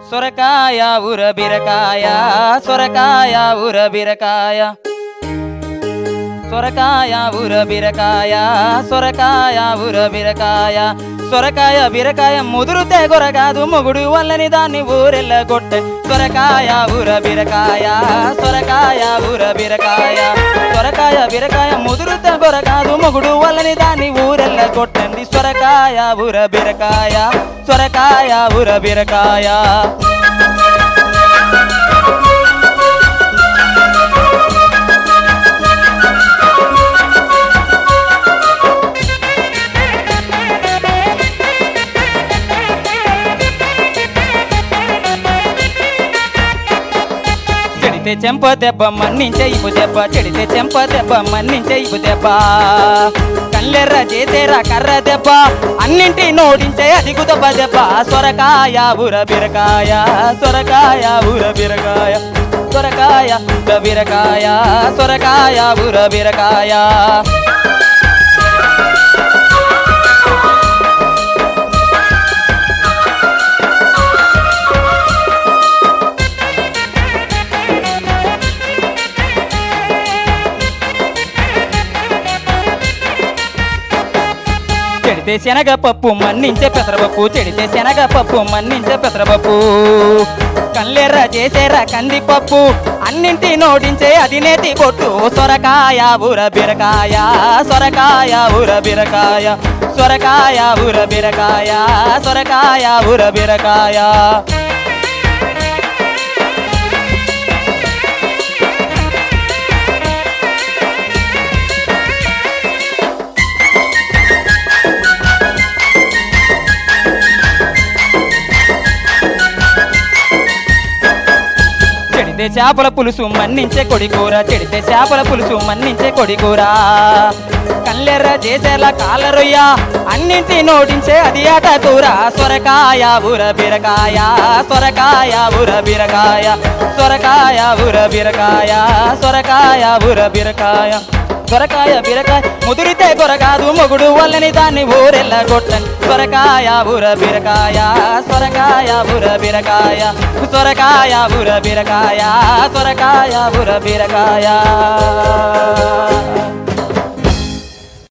సొరకాయ ఊర బీరకాయ సొరకాయ ఊర బీరకాయ సొరకాయ ఊర బీరకాయ సొరకాయ ఊర బీరకాయ సొరకాయ బీరకాయ ముదురుతే గొరగాదు మొగుడు వల్లని దాన్ని ఊరెల్ల కొట్టే సొరకాయ ఊర బీరకాయ సొరకాయ ఊర బీరకాయ సొరకాయ బీరకాయ ముదురుతే గొరగాదు మొగుడు వల్లని దాన్ని ఊరెల్ల కొట్టండి సొరకాయ ఊర బీరకాయ సొరకాయ ఊర బీరకాయ చెడితే చెంప దెబ్బ మన్నించే ఇపు దెబ్బ చెడితే చెంప దెబ్బ మన్నించే ఇపు దెబ్బ కళ్ళెర్ర చేతేరా కర్ర దెబ్బ అన్నింటి నోడించే అది దెబ్బ దెబ్బ సొరకాయ ఊర బీరకాయ సొరకాయ ఊర బీరకాయ సొరకాయ ఊర బీరకాయ సొరకాయ ఊర బీరకాయ చెడితే శనగపప్పు మన్నించే పెసరపప్పు చెడితే శనగపప్పు మన్నించే పెసరపప్పు కళ్ళెర్ర చేసేరా కందిపప్పు అన్నింటి నోడించే అది నేతి పొట్టు సొరకాయ ఊర బీరకాయ సొరకాయ ఊర బీరకాయ సొరకాయ ఊర బీరకాయ సొరకాయ ఊర బీరకాయ చెడితే చేపల పులుసు మన్నించే కొడికూర చెడితే చేపల పులుసు మన్నించే కొడికూర కళ్ళెర్ర చేసేలా కాలరొయ్య అన్నింటి నోటించే అది ఆట కూర సొరకాయ ఊర బీరకాయ సొరకాయ ఊర బీరకాయ సొరకాయ ఊర బీరకాయ సొరకాయ ఊర బీరకాయ సొరకాయ బీరకాయ ముదిరితే కొరకాదు మొగుడు వల్లని దాన్ని ఊరెల్ల కొట్టండి సొరకాయ ఊర బీరకాయ సొరకాయ ఊర బీరకాయ సొరకాయ ఊర బీరకాయ సొరకాయ ఊర బీరకాయ